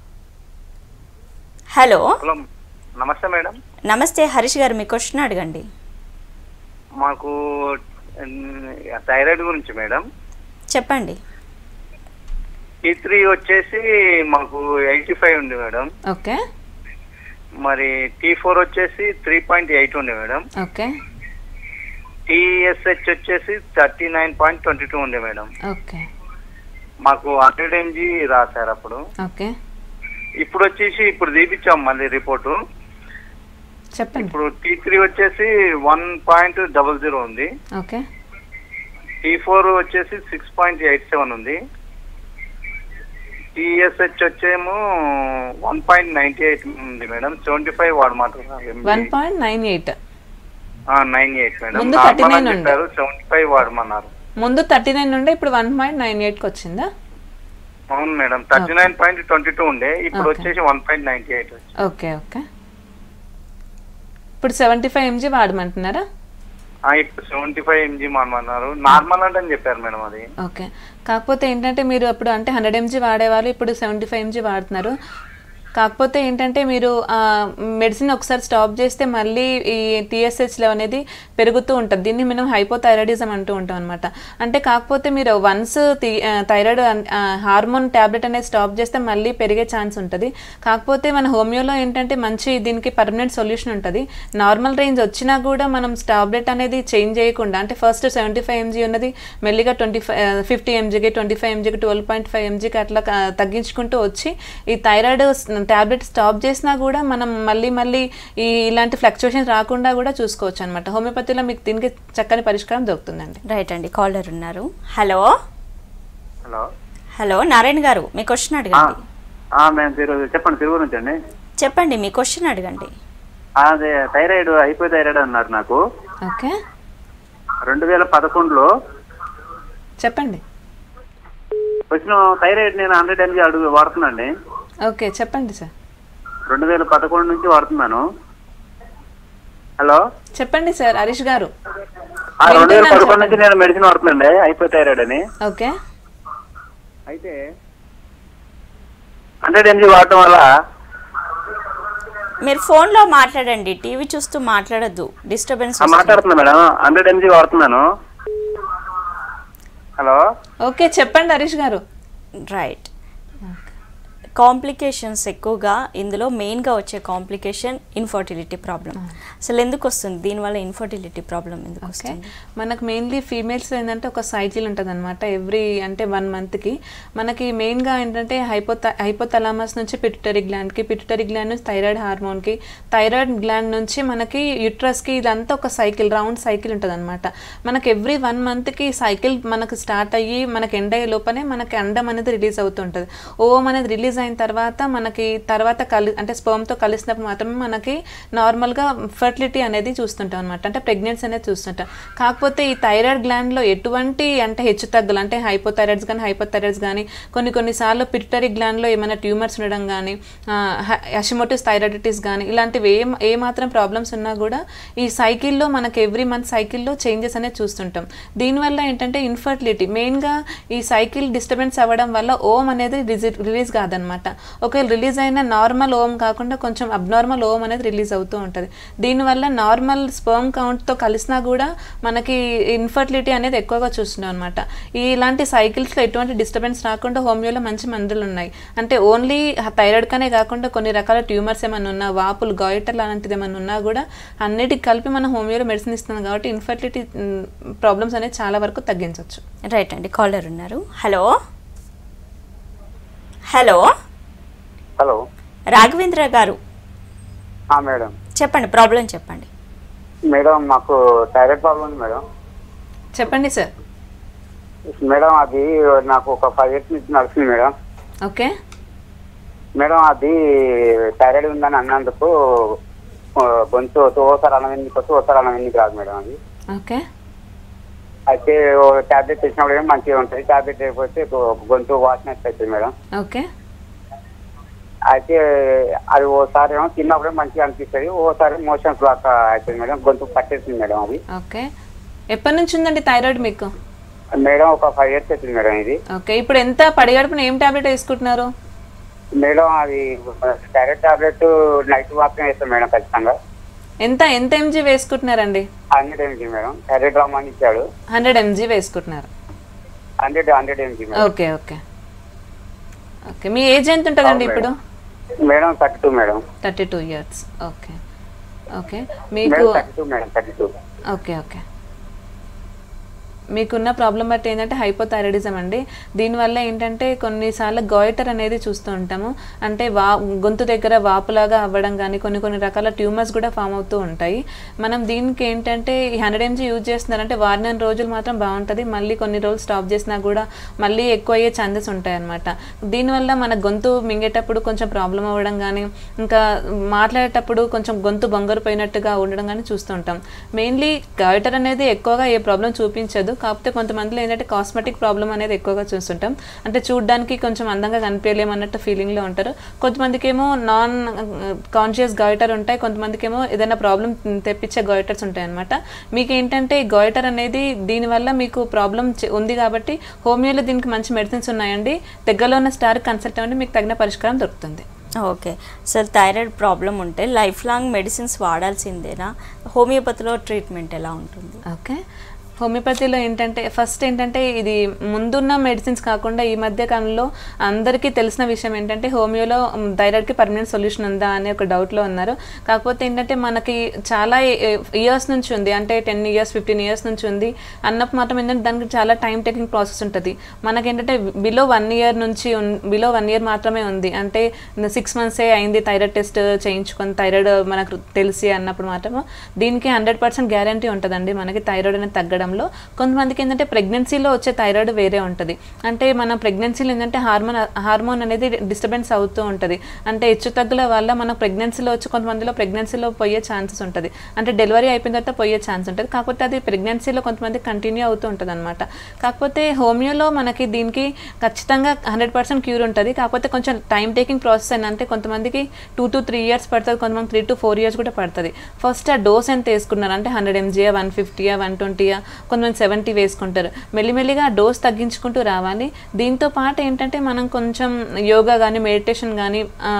హలో హలో నమస్తే మేడం నమస్తే హరీష్ గారు మీ క్వశ్చన్ అడగండి మాకు ఉమ్, థైరాయిడ్ గురించి మేడం చెప్పండి టీ త్రీ వచ్చేసి మాకు ఎయిటీ ఫైవ్ ఉంది మేడం ఓకే మరి టీ ఫోర్ వచ్చేసి త్రీ పాయింట్ ఎయిట్ ఉంది మేడం ఓకే టీఎస్హెచ్ వచ్చేసి thirty nine point twenty two ఉంది మేడం ఓకే మాకు హండ్రెడ్ ఎంజీ రాశారు అప్పుడు ఓకే ఇప్పుడు వచ్చేసి ఇప్పుడు తీపిచ్చాం మళ్ళీ రిపోర్టు చెప్పండి ఇప్పుడు టీ త్రీ వచ్చేసి వన్ పాయింట్ డబల్ జీరో ఉంది ఓకే టీ ఫోర్ వచ్చేసి సిక్స్ పాయింట్ ఎయిట్ సెవెన్ ఉంది టీఎస్హెచ్ వచ్చేమో వన్ పాయింట్ నైన్టీ ఎయిట్ ఉంది మేడం సెవెంటీ ఫైవ్ వాడమంటున్నారు one point nine eight nine eight madam ముందు నార్మల్ 39 అని ఉండే. చెప్పారు సెవెంటీ ఫైవ్ వాడమన్నారు ముందు థర్టీ నైన్ ఉండే ఇప్పుడు వన్ పాయింట్ నైన్ ఎయిట్కి వచ్చిందా అవును madam thirty nine point twenty two ఉండే ఇప్పుడు Okay. వచ్చేసి one point ninety eight okay okay ఇప్పుడు సెవెంటీ ఫైవ్ ఎంజీ వాడమంటున్నారా ఇప్పుడు సెవెంటీ ఫైవ్ ఎంజీ వాడమన్నారు నార్మల్ అంటే అని చెప్పారు మేడం అది ఓకే కాకపోతే ఏంటంటే మీరు అప్పుడు అంటే హండ్రెడ్ ఎంజీ వాడేవాళ్ళు ఇప్పుడు సెవెంటీ ఫైవ్ ఎంజీ వాడుతున్నారు కాకపోతే ఏంటంటే మీరు మెడిసిన్ ఒకసారి స్టాప్ చేస్తే మళ్ళీ ఈ టీఎస్హెచ్లో అనేది పెరుగుతూ ఉంటుంది దీన్ని మనం హైపోథైరాయిడిజం అంటూ ఉంటాం అనమాట అంటే కాకపోతే మీరు వన్స్ థైరాయిడ్ హార్మోన్ ట్యాబ్లెట్ అనేది స్టాప్ చేస్తే మళ్ళీ పెరిగే ఛాన్స్ ఉంటుంది కాకపోతే మన హోమియోలో ఏంటంటే మంచి దీనికి పర్మనెంట్ సొల్యూషన్ ఉంటుంది నార్మల్ రేంజ్ వచ్చినా కూడా మనం టాబ్లెట్ అనేది చేంజ్ చేయకుండా అంటే ఫస్ట్ సెవెంటీ ఫైవ్ ఎంజీ ఉన్నది మెల్లిగా ట్వంటీ ఫైవ్ ఫిఫ్టీ ఎంజీకి ట్వంటీ ఫైవ్ ఎంజీకి ట్వెల్వ్ పాయింట్ ఫైవ్ ఎంజీకి అట్లా ఆ, తగ్గించుకుంటూ వచ్చి ఈ థైరాయిడ్ టాబ్లెట్ స్టాప్ చేసినా కూడా మనం మళ్ళీ మళ్ళీ ఈ ఇలాంటి ఫ్లక్చుయేషన్ రాకుండా కూడా చూసుకోవచ్చు అనమాట హోమియోపతిలో మీకు దీనికి చక్కని పరిష్కారం దొరుకుతుందండి రైట్ అండి కాలర్ ఉన్నారు హలో హలో హలో నారాయణ గారు మీ క్వశ్చన్ అడగండి మేము తిరుగు చెప్పండి తిరుగు నుంచి అండి చెప్పండి మీ క్వశ్చన్ అడగండి అదే థైరాయిడ్ అయిపోయి థైరాయిడ్ అన్నారు నాకు ఓకే రెండు వేల పదకొండులో చెప్పండి వచ్చిన థైరాయిడ్ నేను హండ్రెడ్ ఎంజీ అడుగు వాడుతున్నాండి ఓకే చెప్పండి సార్ రెండు వేల పదకొండు నుంచి వాడుతున్నాను హలో చెప్పండి సార్ హరీష్ గారు ఆ, రెండు వేల వింటున్నాను, పదకొండు నుంచి నేను మెడిసిన్ వాడుతున్నాండి అయిపోయి థైరాయిడ్ అని ఓకే అయితే హండ్రెడ్ ఎంజీ వాడటం వల్ల మీరు ఫోన్లో మాట్లాడండి టీవీ చూస్తూ మాట్లాడద్దు డిస్టర్బెన్స్ ఆ, మాట్లాడుతున్నా మేడం హండ్రెడ్ ఎంజీ వాడుతున్నాను హలో ఓకే చెప్పండి హరీష్ గారు రైట్ కాంప్లికేషన్స్ ఎక్కువగా ఇందులో మెయిన్గా వచ్చే కాంప్లికేషన్ ఇన్ఫర్టిలిటీ ప్రాబ్లం అసలు ఎందుకు వస్తుంది దీనివల్ల ఇన్ఫర్టిలిటీ ప్రాబ్లం ఎందుకు ఓకే వస్తుంది మనకు మెయిన్లీ ఫీమేల్స్ ఏంటంటే ఒక సైకిల్ ఉంటుంది అనమాట ఎవ్రీ అంటే వన్ మంత్కి మనకి మెయిన్గా ఏంటంటే హైపోత హైపోతలామస్ నుంచి పిట్యూటరీ గ్లాండ్కి పిట్యూటరీ గ్లాండ్ నుంచి థైరాయిడ్ హార్మోన్కి థైరాయిడ్ గ్లాండ్ నుంచి మనకి యుట్రస్కి ఇదంతా ఒక సైకిల్ రౌండ్ సైకిల్ ఉంటుంది అనమాట మనకి ఎవ్రీ వన్ మంత్కి సైకిల్ మనకు స్టార్ట్ అయ్యి మనకి ఎండ్ అయ్యే లోపనే మనకి అండం అనేది రిలీజ్ అవుతుంటుంది ఓవం అనేది రిలీజ్ అయిన తర్వాత మనకి తర్వాత కలి అంటే స్పర్మ్తో కలిసినప్పుడు మాత్రమే మనకి నార్మల్గా ఫర్టిలిటీ అనేది చూస్తుంటాం అనమాట అంటే ప్రెగ్నెన్సీ అనేది చూస్తుంటాం కాకపోతే ఈ థైరాయిడ్ గ్లాండ్లో ఎటువంటి అంటే హెచ్చు తగ్గులు అంటే హైపోథైరాయిడ్స్ కానీ హైపోథైరాయిడ్స్ కానీ కొన్ని కొన్నిసార్లు పిట్యూటరీ గ్లాండ్లో ఏమైనా ట్యూమర్స్ ఉండడం కానీ హషిమోటిస్ థైరాయిడిటిస్ కానీ ఇలాంటివి ఏ ఏ మాత్రం ప్రాబ్లమ్స్ ఉన్నా కూడా ఈ సైకిల్లో మనకి ఎవ్రీ మంత్ సైకిల్లో చేంజెస్ అనేది చూస్తుంటాం దీనివల్ల ఏంటంటే ఇన్ఫర్టిలిటీ మెయిన్గా ఈ సైకిల్ డిస్టర్బెన్స్ అవ్వడం వల్ల ఓమ్ అనేది రిలీజ్ కాదనమాట ఒకవేళ రిలీజ్ అయిన నార్మల్ ఓమ్ కాకుండా కొంచెం అబ్నార్మల్ ఓమ్ అనేది రిలీజ్ అవుతూ ఉంటుంది దీనివల్ల నార్మల్ స్పర్మ్ కౌంట్తో కలిసినా కూడా మనకి ఇన్ఫర్టిలిటీ అనేది ఎక్కువగా చూస్తున్నాం అనమాట ఇలాంటి సైకిల్స్లో ఎటువంటి డిస్టర్బెన్స్ రాకుండా హోమియోలో మంచి మందులు ఉన్నాయి అంటే ఓన్లీ థైరాయిడ్ కనే కాకుండా కొన్ని రకాల ట్యూమర్స్ ఏమైనా ఉన్నా వాపులు గాయిటర్లు అలాంటిది ఏమైనా ఉన్నా కూడా అన్నిటికి కలిపి మనం హోమియోలో మెడిసిన్ ఇస్తున్నాం కాబట్టి ఇన్ఫర్టిలిటీ ప్రాబ్లమ్స్ అనేది చాలా వరకు తగ్గించవచ్చు రైట్ అండి కాలర్ ఉన్నారు హలో హలో హలో రాఘవేంద్ర గారు మేడం చెప్పండి ప్రాబ్లం చెప్పండి మేడం మాకు థైరాయిడ్ ప్రాబ్లం ఉంది మేడం చెప్పండి సార్ మేడం అది నాకు ఒక ఫైవ్ ఇయర్స్ నుంచి నడుస్తుంది మేడం ఓకే మేడం అది థైరాయిడ్ ఉందని అన్నందుకు ఆ, గొంతు ఓసారి అన్నం ఎందుకు వస్తే ఓసారి అన్నం ఎందుకు రాదు మేడం అది ఓకే అయితే టాబ్లెట్ తెచ్చినప్పుడు ఏమో మంచిగా ఉంటుంది టాబ్లెట్ అయిపోతే గొ- గొంతు వాసన అవుతుంది మేడం ఓకే అయితే అది ఓసారి ఏమో తిన్నప్పుడే మంచిగా అనిపిస్తుంది ఓసారి మోషన్స్ లాగా అవుతుంది మేడం గొంతు పట్టేస్తుంది మేడం అది ఓకే ఎప్పటి నుంచి ఉందండి థైరాయిడ్ మీకు మేడం ఒక ఫైవ్ ఇయర్స్ అవుతుంది మేడం ఇది ఓకే ఇప్పుడు ఎంత పడిగడుపున ఏం టాబ్లెట్ వేసుకుంటున్నారు మేడం అది థైరాయిడ్ టాబ్లెట్ నైట్ మాత్రం వేస్తాం మేడం ఖచ్చితంగా ఎంత ఎంత ఎంజీ వేసుకుంటున్నారండి హండ్రెడ్ ఎంజీ మేడం థైరాయిడ్ రామని ఇచ్చాడు హండ్రెడ్ ఎంజీ వేసుకుంటున్నారు hundred hundred mg madam okay okay okay మీ ఏజ్ ఎంత ఉంటుందండి ఇప్పుడు madam thirty two madam thirty two years okay okay madam మీకు thirty two madam thirty two okay okay మీకున్న ప్రాబ్లం బట్టి ఏంటంటే హైపోథైరాయిడిజం అండి దీనివల్ల ఏంటంటే కొన్నిసార్లు గాయిటర్ అనేది చూస్తూ ఉంటాము అంటే వా గొంతు దగ్గర వాపులాగా అవ్వడం కానీ కొన్ని కొన్ని రకాల ట్యూమర్స్ కూడా ఫామ్ అవుతూ ఉంటాయి మనం దీనికి ఏంటంటే ఈ హండ్రెడ్ ఎంజీ యూజ్ చేస్తున్నారంటే వారం రోజులు మాత్రం బాగుంటుంది మళ్ళీ కొన్ని రోజులు స్టాప్ చేసినా కూడా మళ్ళీ ఎక్కువ అయ్యే ఛాన్సెస్ ఉంటాయి అనమాట దీనివల్ల మన గొంతు మింగేటప్పుడు కొంచెం ప్రాబ్లం అవ్వడం కానీ ఇంకా మాట్లాడేటప్పుడు కొంచెం గొంతు బొంగరు పోయినట్టుగా ఉండడం కానీ చూస్తుంటాం మెయిన్లీ గాయిటర్ అనేది ఎక్కువగా ఏ ప్రాబ్లం చూపించదు కాకపోతే కొంతమందిలో ఏంటంటే కాస్మెటిక్ ప్రాబ్లం అనేది ఎక్కువగా చూస్తుంటాం అంటే చూడడానికి కొంచెం అందంగా కనిపించలేము అన్నట్టు ఫీలింగ్లో ఉంటారు కొంతమందికి ఏమో నాన్ కాన్షియస్ గాయిటర్ ఉంటాయి కొంతమందికి ఏమో ఏదైనా ప్రాబ్లం తెప్పించే గాయిటర్స్ ఉంటాయి అనమాట మీకు ఏంటంటే ఈ గాయిటర్ అనేది దీనివల్ల మీకు ప్రాబ్లం ఉంది కాబట్టి హోమియోలో దీనికి మంచి మెడిసిన్స్ ఉన్నాయండి దగ్గరలో ఉన్న స్టార్ కన్సల్ట్ అవ్వండి మీకు తగిన పరిష్కారం దొరుకుతుంది ఓకే అసలు థైరాయిడ్ ప్రాబ్లం ఉంటే లైఫ్ లాంగ్ మెడిసిన్స్ వాడాల్సిందేనా హోమియోపతిలో ట్రీట్మెంట్ ఎలా ఉంటుంది ఓకే హోమియోపతిలో ఏంటంటే ఫస్ట్ ఏంటంటే ఇది ముందున్న మెడిసిన్స్ కాకుండా ఈ మధ్య కాలంలో అందరికీ తెలిసిన విషయం ఏంటంటే హోమియోలో మ్, థైరాయిడ్కి పర్మనెంట్ సొల్యూషన్ ఉందా అనే ఒక డౌట్లో ఉన్నారు కాకపోతే ఏంటంటే మనకి చాలా ఇయర్స్ నుంచి ఉంది అంటే టెన్ ఇయర్స్ ఫిఫ్టీన్ ఇయర్స్ నుంచి ఉంది అన్నప్పుడు మాత్రం ఏంటంటే దానికి చాలా టైం టేకింగ్ ప్రాసెస్ ఉంటుంది మనకేంటంటే బిలో వన్ ఇయర్ నుంచి బిలో వన్ ఇయర్ మాత్రమే ఉంది అంటే సిక్స్ మంత్సే అయింది థైరాయిడ్ టెస్ట్ చేయించుకొని థైరాయిడ్ మనకు తెలిసి అన్నప్పుడు మాత్రము దీనికి హండ్రెడ్ పర్సెంట్ గ్యారంటీ ఉంటుందండి మనకి థైరాయిడ్ అనేది తగ్గడంలో కొంతమందికి ఏంటంటే ప్రెగ్నెన్సీలో వచ్చే థైరాయిడ్ వేరే ఉంటుంది అంటే మన ప్రెగ్నెన్సీలో ఏంటంటే హార్మోన్ హార్మోన్ అనేది డిస్టర్బెన్స్ అవుతూ ఉంటుంది అంటే హెచ్చు తగ్గుల వల్ల మన ప్రెగ్నెన్సీలో వచ్చి కొంతమందిలో ప్రెగ్నెన్సీలో పోయే ఛాన్సెస్ ఉంటుంది అంటే డెలివరీ అయిపోయిన తర్వాత పోయే ఛాన్స్ ఉంటుంది కాకపోతే అది ప్రెగ్నెన్సీలో కొంతమంది కంటిన్యూ అవుతూ ఉంటుంది అనమాట కాకపోతే హోమియోలో మనకి దీనికి ఖచ్చితంగా హండ్రెడ్ పర్సెంట్ క్యూర్ ఉంటుంది కాకపోతే కొంచెం టైం టేకింగ్ ప్రాసెస్ అని అంటే కొంతమందికి టూ టు త్రీ ఇయర్స్ పడుతుంది కొంతమంది త్రీ టు ఫోర్ ఇయర్స్ కూడా పడుతుంది ఫస్ట్ ఆ డోస్ ఎంత వేసుకున్నారు అంటే హండ్రెడ్ ఎంజీయా వన్ ఫిఫ్టీయా వన్ ట్వంటీయా కొంతమంది సెవెంటీ వేసుకుంటారు మెల్లిమెల్లిగా డోస్ తగ్గించుకుంటూ రావాలి దీంతో పాటు ఏంటంటే మనం కొంచెం యోగా కానీ మెడిటేషన్ కానీ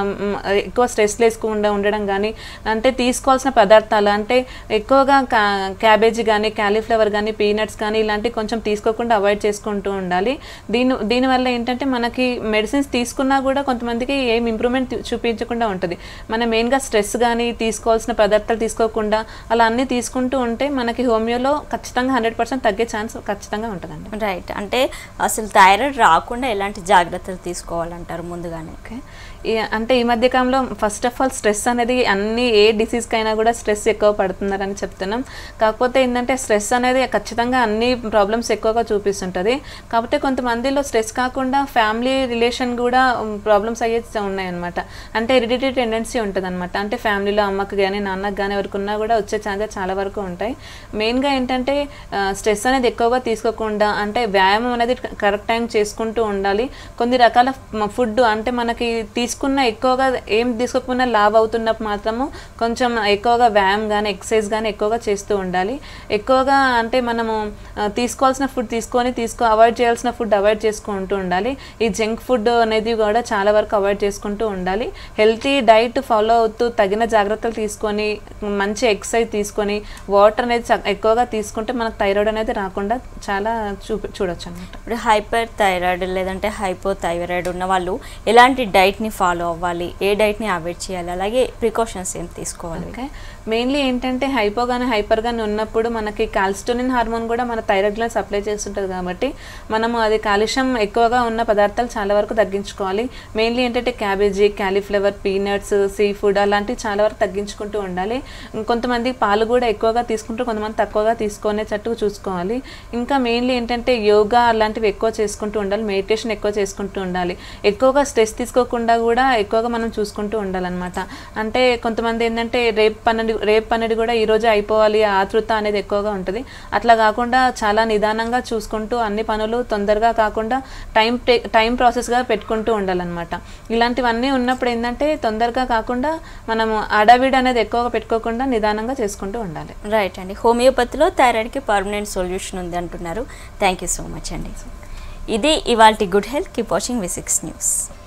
ఎక్కువ స్ట్రెస్ లేకుండా ఉండడం కానీ అంటే తీసుకోవాల్సిన పదార్థాలు అంటే ఎక్కువగా కా- క్యాబేజీ కానీ క్యాలీఫ్లవర్ కానీ పీనట్స్ కానీ ఇలాంటివి కొంచెం తీసుకోకుండా అవాయిడ్ చేసుకుంటూ ఉండాలి దీని దీనివల్ల ఏంటంటే మనకి మెడిసిన్స్ తీసుకున్నా కూడా కొంతమందికి ఏం ఇంప్రూవ్మెంట్ చూపించకుండా ఉంటుంది మనం మెయిన్గా స్ట్రెస్ కానీ తీసుకోవాల్సిన పదార్థాలు తీసుకోకుండా అలా అన్నీ తీసుకుంటూ ఉంటే మనకి హోమియోలో ఖచ్చితంగా హండ్రెడ్ పర్సెంట్ తగ్గే ఛాన్స్ ఖచ్చితంగా ఉంటుందండి రైట్ అంటే అసలు థైరాయిడ్ రాకుండా ఎలాంటి జాగ్రత్తలు తీసుకోవాలంటారు ముందుగానే ఓకే ఈ- అంటే ఈ మధ్య కాలంలో ఫస్ట్ ఆఫ్ ఆల్ స్ట్రెస్ అనేది అన్ని ఏ డిసీజ్కైనా కూడా స్ట్రెస్ ఎక్కువ పడుతున్నారని చెప్తున్నాం కాకపోతే ఏంటంటే స్ట్రెస్ అనేది ఖచ్చితంగా అన్ని ప్రాబ్లమ్స్ ఎక్కువగా చూపిస్తుంటుంది కాకపోతే కొంతమందిలో స్ట్రెస్ కాకుండా ఫ్యామిలీ రిలేషన్ కూడా ప్రాబ్లమ్స్ అయ్యే ఉన్నాయన్నమాట అంటే హెరిడిటరీ టెండెన్సీ ఉంటుంది అనమాట అంటే ఫ్యామిలీలో అమ్మకి కానీ నాన్నకి కానీ ఎవరికి ఉన్నా కూడా వచ్చే ఛాన్సెస్ చాలా వరకు ఉంటాయి మెయిన్గా ఏంటంటే స్ట్రెస్ అనేది ఎక్కువగా తీసుకోకుండా అంటే వ్యాయామం అనేది కరెక్ట్ టైం చేసుకుంటూ ఉండాలి కొన్ని రకాల ఫుడ్ అంటే మనకి తీసుకున్న ఎక్కువగా ఏం తీసుకోకుండా లావ్ అవుతున్నప్పుడు మాత్రము కొంచెం ఎక్కువగా వ్యాయామం కానీ ఎక్సర్సైజ్ కానీ ఎక్కువగా చేస్తూ ఉండాలి ఎక్కువగా అంటే మనము ఆ, తీసుకోవాల్సిన ఫుడ్ తీసుకొని తీసుకో అవాయిడ్ చేయాల్సిన ఫుడ్ అవాయిడ్ చేసుకుంటూ ఉండాలి ఈ జంక్ ఫుడ్ అనేది కూడా చాలా వరకు అవాయిడ్ చేసుకుంటూ ఉండాలి హెల్తీ డైట్ ఫాలో అవుతూ తగిన జాగ్రత్తలు తీసుకొని మంచి ఎక్సర్సైజ్ తీసుకొని వాటర్ అనేది చ- ఎక్కువగా తీసుకుంటే మనకు థైరాయిడ్ అనేది రాకుండా చాలా చూపి చూడొచ్చు అనమాట ఇప్పుడు హైపర్ థైరాయిడ్ లేదంటే హైపో థైరాయిడ్ ఉన్న వాళ్ళు ఎలాంటి డైట్ని ఫాలో అవ్వాలి ఏ డైట్ని అవాయిడ్ చేయాలి అలాగే ప్రికాషన్స్ ఏం తీసుకోవాలి ఓకే మెయిన్లీ ఏంటంటే హైపో కానీ హైపర్ కానీ ఉన్నప్పుడు మనకి కాల్స్టోనిన్ హార్మోన్ కూడా మన థైరాయిడ్లో సప్లై చేస్తుంటుంది కాబట్టి మనము అది కాలుష్యం ఎక్కువగా ఉన్న పదార్థాలు చాలా వరకు తగ్గించుకోవాలి మెయిన్లీ ఏంటంటే cabbage cauliflower peanuts sea food అలాంటివి చాలా వరకు తగ్గించుకుంటూ ఉండాలి కొంతమంది పాలు కూడా ఎక్కువగా తీసుకుంటూ కొంతమంది తక్కువగా తీసుకునేటట్టు చూసుకోవాలి ఇంకా మెయిన్లీ ఏంటంటే యోగా అలాంటివి ఎక్కువ చేసుకుంటూ ఉండాలి మెడిటేషన్ ఎక్కువ చేసుకుంటూ ఉండాలి ఎక్కువగా స్ట్రెస్ తీసుకోకుండా కూడా ఎక్కువగా మనం చూసుకుంటూ ఉండాలన్నమాట అంటే కొంతమంది ఏంటంటే రేపు పన్నెండు రేపు పన్నెండు కూడా ఈ రోజే అయిపోవాలి ఆ ఆతృత అనేది ఎక్కువగా ఉంటుంది అట్లా కాకుండా చాలా నిదానంగా చూసుకుంటూ అన్ని పనులు తొందరగా కాకుండా టైం టైం ప్రాసెస్గా పెట్టుకుంటూ ఉండాలన్నమాట ఇలాంటివన్నీ ఉన్నప్పుడు ఏంటంటే తొందరగా కాకుండా మనము అడవిడ్ అనేది ఎక్కువగా పెట్టుకోకుండా నిదానంగా చేసుకుంటూ ఉండాలి రైట్ అండి హోమియోపతిలో థైరాయిడ్కి పర్మనెంట్ సొల్యూషన్ ఉంది అంటున్నారు థ్యాంక్ యూ సో మచ్ అండి ఇది ఇవాల్టి good health keep watching V six news